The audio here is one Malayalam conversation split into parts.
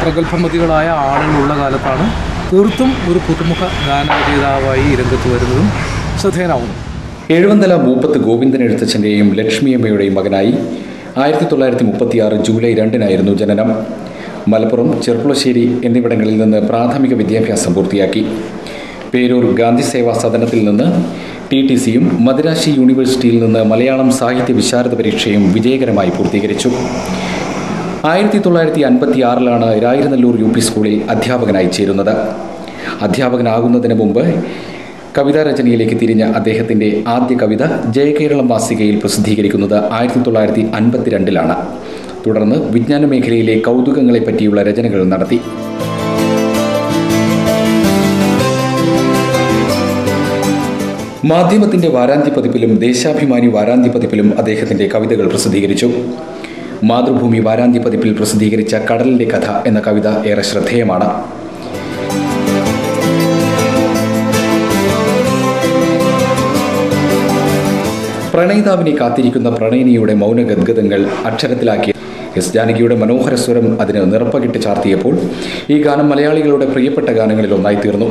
പ്രഗത്ഭമതികളായ ആളുകളുള്ള കാലത്താണ് തീർത്തും ഒരു പുതുമുഖ ഗാനരചയിതാവായി ഈ രംഗത്ത് വരുന്നതും ശ്രദ്ധേയനാവുന്നു എഴുവന്തല മൂപ്പത്ത് ഗോവിന്ദൻ എഴുത്തച്ഛൻ്റെയും ലക്ഷ്മിയമ്മയുടെയും മകനായി ആയിരത്തി തൊള്ളായിരത്തി മുപ്പത്തിയാറ് ജൂലൈ രണ്ടിനായിരുന്നു ജനനം മലപ്പുറം ചെർപ്പുളശ്ശേരി എന്നിവിടങ്ങളിൽ നിന്ന് പ്രാഥമിക വിദ്യാഭ്യാസം പൂർത്തിയാക്കി പേരൂർ ഗാന്ധി സേവാ സദനത്തിൽ നിന്ന് ടി ടി സിയും മദിരാശി യൂണിവേഴ്സിറ്റിയിൽ നിന്ന് മലയാളം സാഹിത്യ വിശാരദ പരീക്ഷയും വിജയകരമായി പൂർത്തീകരിച്ചു ആയിരത്തി തൊള്ളായിരത്തി അൻപത്തി ആറിലാണ് രായിരുനല്ലൂർ യു പി സ്കൂളിൽ അധ്യാപകനായി ചേരുന്നത് അധ്യാപകനാകുന്നതിന് മുമ്പ് കവിതാരചനയിലേക്ക് തിരിഞ്ഞ അദ്ദേഹത്തിന്റെ ആദ്യ കവിത ജയകേരളം മാസികയിൽ പ്രസിദ്ധീകരിക്കുന്നത് ആയിരത്തി തൊള്ളായിരത്തി അൻപത്തിരണ്ടിലാണ് തുടർന്ന് വിജ്ഞാന മേഖലയിലെ കൗതുകങ്ങളെപ്പറ്റിയുള്ള രചനകൾ നടത്തി മാധ്യമത്തിന്റെ വാരാന്ത്യ പതിപ്പിലും ദേശാഭിമാനി വാരാന്ത്യ പതിപ്പിലും അദ്ദേഹത്തിന്റെ കവിതകൾ പ്രസിദ്ധീകരിച്ചു മാതൃഭൂമി വാരാന്ത്യ പതിപ്പിൽ പ്രസിദ്ധീകരിച്ച കടലിന്റെ കഥ എന്ന കവിത ഏറെ ശ്രദ്ധേയമാണ് പ്രണയിതാവിനെ കാത്തിരിക്കുന്ന പ്രണയിനിയുടെ മൗനഗദ്ഗതങ്ങൾ അക്ഷരത്തിലാക്കിയ എസ് ജാനകിയുടെ മനോഹര സ്വരം അതിന് നിറപ്പകിട്ട് ചാർത്തിയപ്പോൾ ഈ ഗാനം മലയാളികളുടെ പ്രിയപ്പെട്ട ഗാനങ്ങളിൽ ഒന്നായി തീർന്നു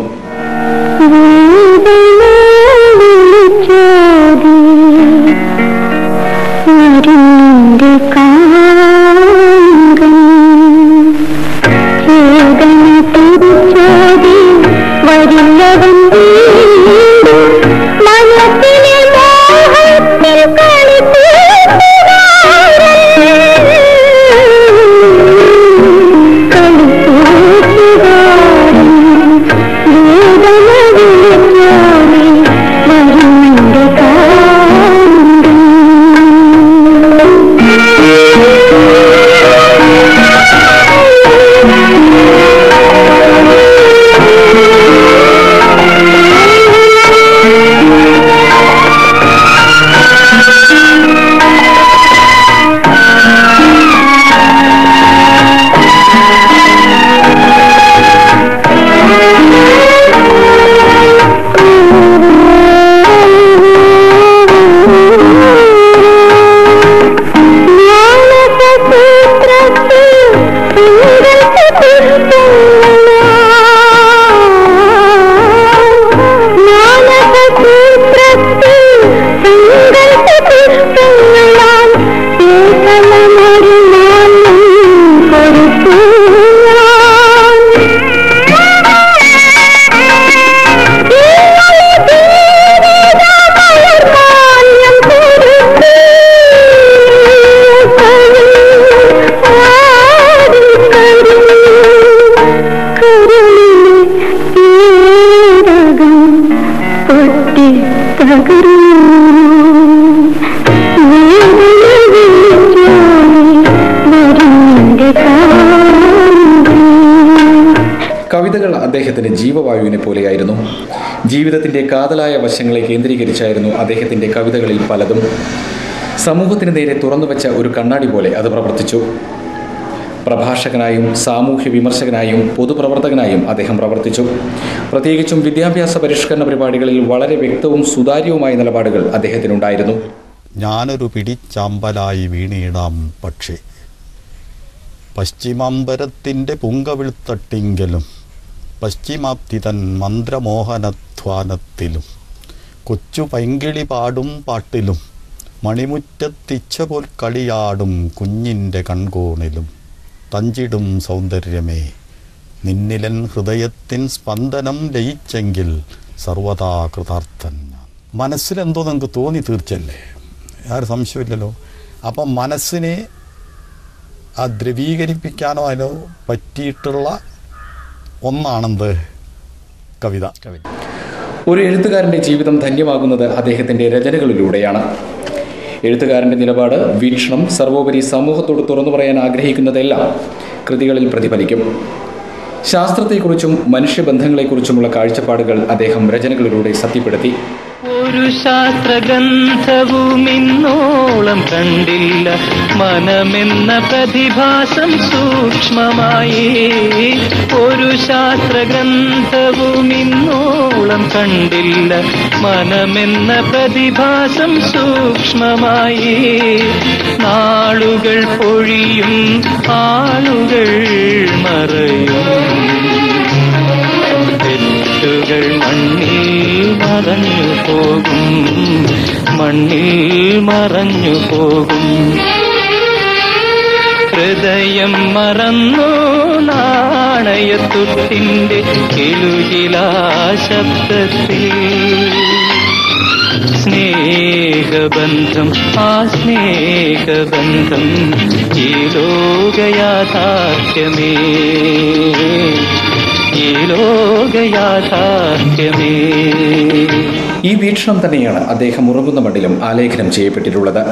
കവിതകൾ അദ്ദേഹത്തിന് ജീവവായുവിനെ പോലെയായിരുന്നു ജീവിതത്തിന്റെ കാതലായ വശങ്ങളെ കേന്ദ്രീകരിച്ചായിരുന്നു അദ്ദേഹത്തിന്റെ കവിതകളിൽ പലതും സമൂഹത്തിന് നേരെ തുറന്നുവെച്ച ഒരു കണ്ണാടി പോലെ അത് പ്രവർത്തിച്ചു പ്രഭാഷകനായും സാമൂഹ്യ വിമർശകനായും പൊതുപ്രവർത്തകനായും അദ്ദേഹം പ്രവർത്തിച്ചു പ്രത്യേകിച്ചും വിദ്യാഭ്യാസ പരിഷ്കരണ പരിപാടികളിൽ വളരെ വ്യക്തവും സുതാര്യവുമായ നിലപാടുകൾ അദ്ദേഹത്തിനുണ്ടായിരുന്നു ഞാനൊരു പിടിച്ചാമ്പലായി വീണിടാം പക്ഷേ പശ്ചിമാംബരത്തിൻ്റെ പുങ്കവിൾത്തട്ടിങ്കലും പശ്ചിമാപ്തിതൻ മന്ത്രമോഹനധ്വാനത്തിലും കൊച്ചു പൈങ്കിളി പാടും പാട്ടിലും മണിമുറ്റത്തിച്ച പോൽ കളിയാടും കുഞ്ഞിൻ്റെ കൺകോണിലും തഞ്ചിടും സൗന്ദര്യമേ നിന്നിലൻ ഹൃദയത്തിൻ സ്പന്ദനം ലയിച്ചെങ്കിൽ സർവതാ കൃതാർത്ഥൻ ഞാൻ മനസ്സിലെന്തോ നിങ്ങൾക്ക് തോന്നി തീർച്ചല്ലേ ആരും സംശയമില്ലല്ലോ അപ്പം മനസ്സിനെ ആ ദ്രവീകരിപ്പിക്കാനോ അതിനോ പറ്റിയിട്ടുള്ള ഒന്നാണെന്ത് കവിത ഒരു എഴുത്തുകാരന്റെ ജീവിതം ധന്യമാകുന്നത് അദ്ദേഹത്തിന്റെ രചനകളിലൂടെയാണ് എഴുത്തുകാരന്റെ നിലപാട് വീക്ഷണം സർവോപരി സമൂഹത്തോട് തുറന്നു പറയാൻ ആഗ്രഹിക്കുന്നതെല്ലാം കൃതികളിൽ പ്രതിഫലിക്കും ശാസ്ത്രത്തെക്കുറിച്ചും മനുഷ്യബന്ധങ്ങളെക്കുറിച്ചുമുള്ള കാഴ്ചപ്പാടുകൾ അദ്ദേഹം രചനകളിലൂടെ സത്യപ്പെടുത്തി ഒരു ശാസ്ത്രഗ്രന്ഥവും ഇന്നോളം കണ്ടില്ല മനമെന്ന പ്രതിഭാസം സൂക്ഷ്മമായി ഒരു ശാസ്ത്രഗ്രന്ഥവും ഇന്നോളം കണ്ടില്ല മനമെന്ന പ്രതിഭാസം സൂക്ഷ്മമായി നാളുകൾ പൊഴിയും ആളുകൾ മറയും തെറ്റുകൾ മണ്ണിൽ മറഞ്ഞു പോകും മണ്ണിൽ മറഞ്ഞു പോകും ഹൃദയം മറന്നു നാണയത്തുട്ടിന്റെ കിലുകിലാ ശബ്ദത്തിൽ സ്നേഹബന്ധം ആ സ്നേഹബന്ധം ഈ ലോകയാഥാർത്ഥ്യമേ ഈ ലോകയാഥാർത്ഥ്യമേ ഈ വീക്ഷണം തന്നെയാണ് അദ്ദേഹം ഉറങ്ങുന്ന മണ്ണിലും ആലേഖനം ചെയ്യപ്പെട്ടിട്ടുള്ളത്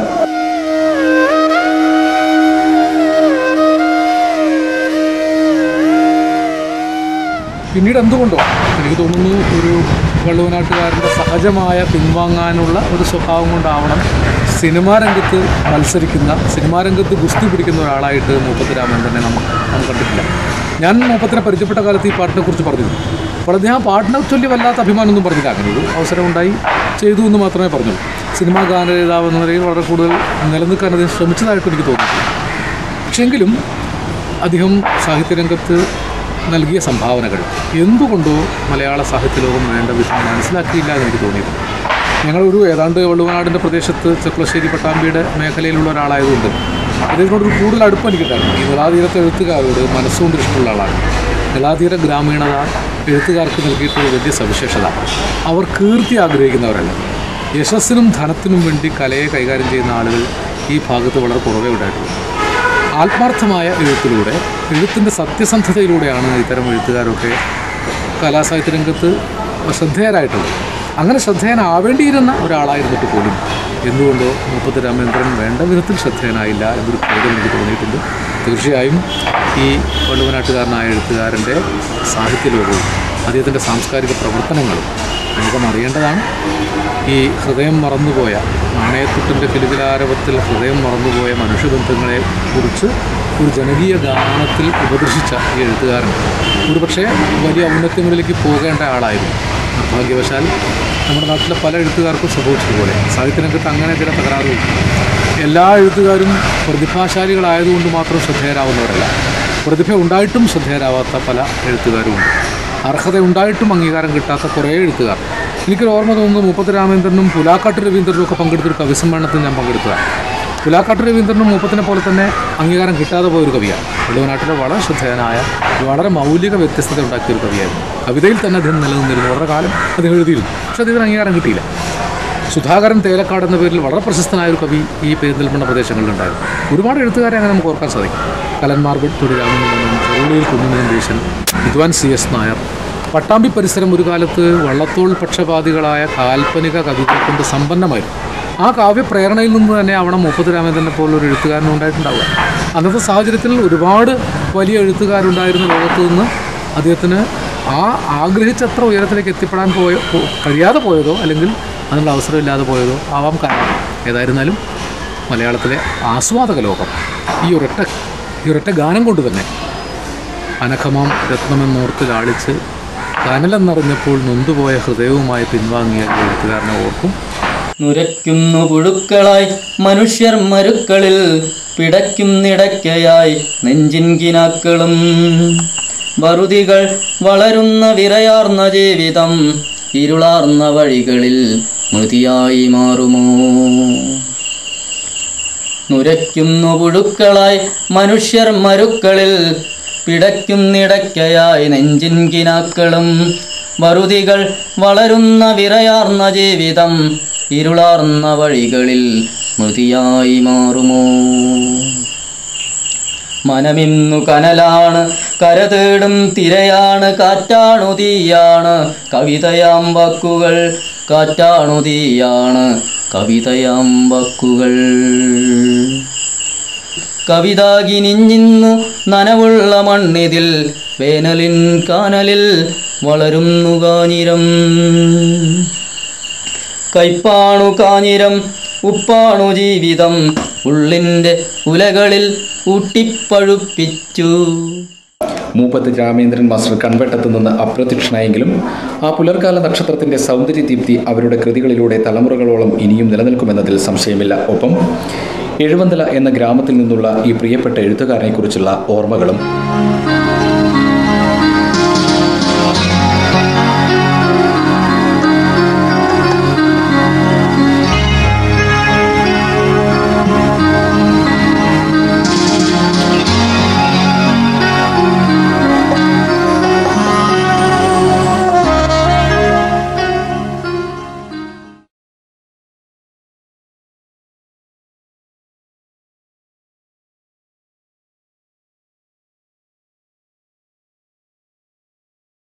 പിന്നീട് എന്തുകൊണ്ടോ എനിക്ക് തോന്നുന്നു ഒരു വള്ളുവനാട്ടുകാരൻ്റെ സഹജമായ പിൻവാങ്ങാനുള്ള ഒരു സ്വഭാവം കൊണ്ടാവണം സിനിമാ രംഗത്ത് മത്സരിക്കുന്ന സിനിമാ രംഗത്ത് ഗുസ്തി പിടിക്കുന്ന ഒരാളായിട്ട് മൂപ്പത്തി രാമേന്ദ്രനെ നമുക്ക് നാം കണ്ടിട്ടില്ല ഞാൻ മൂപ്പത്തിനെ പരിചയപ്പെട്ട കാലത്ത് ഈ പാട്ടിനെ കുറിച്ച് പറഞ്ഞിരുന്നു അപ്പോൾ അദ്ദേഹം ആ പാട്ടിനെ ചൊല്ലി വല്ലാത്ത അഭിമാനമൊന്നും പറഞ്ഞില്ല അങ്ങനെ ഒരു അവസരം ഉണ്ടായി ചെയ്തു എന്ന് മാത്രമേ പറഞ്ഞുള്ളൂ സിനിമാ ഗാനരചയിതാവ് എന്ന നിലയിൽ വളരെ കൂടുതൽ നിലനിൽക്കാൻ അദ്ദേഹം ശ്രമിച്ചതായിട്ട് എനിക്ക് തോന്നിയിട്ടില്ല പക്ഷെങ്കിലും അദ്ദേഹം സാഹിത്യരംഗത്ത് നൽകിയ സംഭാവനകൾ എന്തുകൊണ്ടോ മലയാള സാഹിത്യ ലോകം വേണ്ട വിധം മനസ്സിലാക്കിയില്ല എന്ന് എനിക്ക് തോന്നിയിട്ടുണ്ട് ഞങ്ങളൊരു ഏതാണ്ട് വള്ളുവനാടിൻ്റെ പ്രദേശത്ത് ചെക്ലശ്ശേരി പട്ടാമ്പിയുടെ മേഖലയിലുള്ള ഒരാളായതുകൊണ്ട് അദ്ദേഹത്തിനോടൊരു കൂടുതൽ അടുപ്പം എനിക്കുണ്ടായിരുന്നു ഈ നിളാതീരത്തെ എഴുത്തുകാരോട് മനസ്സുകൊണ്ട് ഇഷ്ടമുള്ള ആളാണ് നിളാതീര ഗ്രാമീണത എഴുത്തുകാർക്ക് നൽകിയിട്ടുള്ള വലിയ സവിശേഷത അവർ കീർത്തി ആഗ്രഹിക്കുന്നവരല്ല യശസ്സിനും ധനത്തിനും വേണ്ടി കലയെ കൈകാര്യം ചെയ്യുന്ന ആളുകൾ ഈ ഭാഗത്ത് വളരെ കുറവേ ഉണ്ടായിട്ടുള്ളൂ ആത്മാർത്ഥമായ എഴുത്തിലൂടെ എഴുത്തിൻ്റെ സത്യസന്ധതയിലൂടെയാണ് ഇത്തരം എഴുത്തുകാരൊക്കെ കലാസാഹിത്യ രംഗത്ത് ശ്രദ്ധേയരായിട്ടുള്ളത് അങ്ങനെ ശ്രദ്ധേയനാവേണ്ടിയിരുന്ന ഒരാളായിരുന്നിട്ട് പോലും എന്തുകൊണ്ടോ മുപ്പത്തി രാമേന്ദ്രൻ വേണ്ട വിധത്തിൽ ശ്രദ്ധേയനായില്ല എന്നൊരു ഖേദം എനിക്ക് തോന്നിയിട്ടുണ്ട് തീർച്ചയായും ഈ വള്ളുവനാട്ടുകാരനായ എഴുത്തുകാരൻ്റെ സാഹിത്യ ലോകവും അദ്ദേഹത്തിൻ്റെ സാംസ്കാരിക പ്രവർത്തനങ്ങളും നമുക്കൊന്ന് അറിയേണ്ടതാണ് ഈ ഹൃദയം മറന്നുപോയ നാണയത്തുട്ടിൻ്റെ കിലുകിലാരവത്തിൽ ഹൃദയം മറന്നുപോയ മനുഷ്യബന്ധങ്ങളെ കുറിച്ച് ഒരു ജനകീയ ഗാനത്തിൽ ഉപദർശിച്ച ഈ എഴുത്തുകാരൻ ഒരുപക്ഷെ വലിയ ഔന്നത്യങ്ങളിലേക്ക് പോകേണ്ട ആളായിരുന്നു നിർഭാഗ്യവശാൽ നമ്മുടെ നാട്ടിലെ പല എഴുത്തുകാർക്കും സംഭവിച്ചതുപോലെ സാഹിത്യരംഗത്ത് അങ്ങനെ ചില തകരാറുകൾ എല്ലാ എഴുത്തുകാരും പ്രതിഭാശാലികളായതുകൊണ്ട് മാത്രം ശ്രദ്ധേയരാവുന്നവരല്ല പ്രതിഭ ഉണ്ടായിട്ടും ശ്രദ്ധേയരാവാത്ത പല എഴുത്തുകാരുമുണ്ട് അർഹത ഉണ്ടായിട്ടും അംഗീകാരം കിട്ടാത്ത കുറേ എഴുത്തുകാർ എനിക്കൊരു ഓർമ്മ തോന്നുന്നു മുപ്പത്തി രാമേന്ദ്രനും പുലാക്കാട്ട് രവീന്ദ്രനും ഒക്കെ പങ്കെടുത്തൊരു കവിസമ്മേളനത്തിൽ ഞാൻ പങ്കെടുത്തതാണ് പുലാക്കാട്ട് രവീന്ദ്രനും മൂപ്പത്തിനെ പോലെ തന്നെ അംഗീകാരം കിട്ടാതെ പോയ ഒരു കവിയാണ് വള്ളുവനാട്ടിലെ വളരെ ശ്രദ്ധേയനായ വളരെ മൗലിക വ്യത്യസ്തത ഉണ്ടാക്കിയ ഒരു കവിയായിരുന്നു കവിതയിൽ തന്നെ അദ്ദേഹം നിലനിന്നിരുന്നു വളരെ കാലം അദ്ദേഹം എഴുതിയിരുന്നു പക്ഷേ അദ്ദേഹത്തിന് അംഗീകാരം കിട്ടിയില്ല സുധാകരൻ തേലക്കാട് എന്ന പേരിൽ വളരെ പ്രശസ്തനായ ഒരു കവി ഈ പെരിന്തൽമണ്ണ പ്രദേശങ്ങളിലുണ്ടായിരുന്നു ഒരുപാട് എഴുത്തുകാരെ അങ്ങനെ നമുക്ക് ഓർക്കാൻ സാധിക്കും കലന്മാർ തൊടി രാമചന്ദ്രൻ ചെറുള്ളിയിൽ കുഞ്ഞുനന്ദേശൻ വിദ്വാൻ സി എസ് നായർ പട്ടാമ്പി പരിസരം ഒരു കാലത്ത് വള്ളത്തോൾ പക്ഷപാതികളായ കാൽപ്പനിക കവികളെ കൊണ്ട് സമ്പന്നമായിരുന്നു ആ കാവ്യപ്രേരണയിൽ നിന്ന് തന്നെ ആവണം മുപ്പത് രാമേന്ദ്രനെ പോലൊരു എഴുത്തുകാരനും ഉണ്ടായിട്ടുണ്ടാവുക അന്നത്തെ സാഹചര്യത്തിൽ ഒരുപാട് വലിയ എഴുത്തുകാരുണ്ടായിരുന്ന ലോകത്ത് നിന്ന് അദ്ദേഹത്തിന് ആ ആഗ്രഹിച്ചത്ര ഉയരത്തിലേക്ക് എത്തിപ്പെടാൻ പോയ പോ- കഴിയാതെ പോയതോ അല്ലെങ്കിൽ അതിനുള്ള അവസരമില്ലാതെ പോയതോ ആവാം കാരണം ഏതായിരുന്നാലും മലയാളത്തിലെ ആസ്വാദക ലോകം ഈ ഒരൊറ്റ ഈ ഒരൊറ്റ ഗാനം കൊണ്ട് തന്നെ അനഘമാം രത്നമെന്നോർത്ത് ലാളിച്ച് കനലെന്നറിഞ്ഞപ്പോൾ നൊന്തുപോയ ഹൃദയവുമായി പിൻവാങ്ങിയ ഈ എഴുത്തുകാരനെ ഓർക്കും നുരയ്ക്കുന്നു പുഴുക്കളായി മനുഷ്യർ മരുക്കളിൽ പിടയ്ക്കുന്നിടയ്ക്കയായി നെഞ്ചിൻ കിനാക്കളും വറുതികൾ വളരുന്ന വിറയാർന്ന ജീവിതം ഇരുളാർന്ന വഴികളിൽ മൃതിയായി മാറുമോ നുരയ്ക്കുന്നു പുഴുക്കളായി മനുഷ്യർ മരുക്കളിൽ പിടയ്ക്കുന്നിടയ്ക്കയായി നെഞ്ചിൻ കിനാക്കളും വറുതികൾ വളരുന്ന വിറയാർന്ന ജീവിതം ഇരുളാർന്ന വഴികളിൽ മൃതിയായി മാറുമോ മനമിന്നു കനലാണ് കരതേടും തിരയാണ് കാറ്റാണു തീയാണ് കവിതയാം വാക്കുകൾ കാറ്റാണു തീയാണ് കവിതയാം വാക്കുകൾ കവിതാകിനിഞ്ഞിന്നു നനവുള്ള മണ്ണിതിൽ വേനലിൻ കാനലിൽ വളരുന്നു കാനിരം കൈപ്പാണു കാഞ്ഞിരം ഉപ്പാണു ജീവിതം ഉള്ളിൻ്റെ ഉലകളിൽ ഊട്ടിപ്പഴുപ്പിച്ചു മൂപ്പത്ത് രാമേന്ദ്രൻ മാസ്റ്റർ കൺവെട്ടത്ത് നിന്ന് അപ്രത്യക്ഷനായെങ്കിലും ആ പുലർകാല നക്ഷത്രത്തിന്റെ സൗന്ദര്യ ദീപ്തി അവരുടെ കൃതികളിലൂടെ തലമുറകളോളം ഇനിയും നിലനിൽക്കുമെന്നതിൽ സംശയമില്ല ഒപ്പം എഴുവന്തല എന്ന ഗ്രാമത്തിൽ നിന്നുള്ള ഈ പ്രിയപ്പെട്ട എഴുത്തുകാരനെക്കുറിച്ചുള്ള ഓർമ്മകളും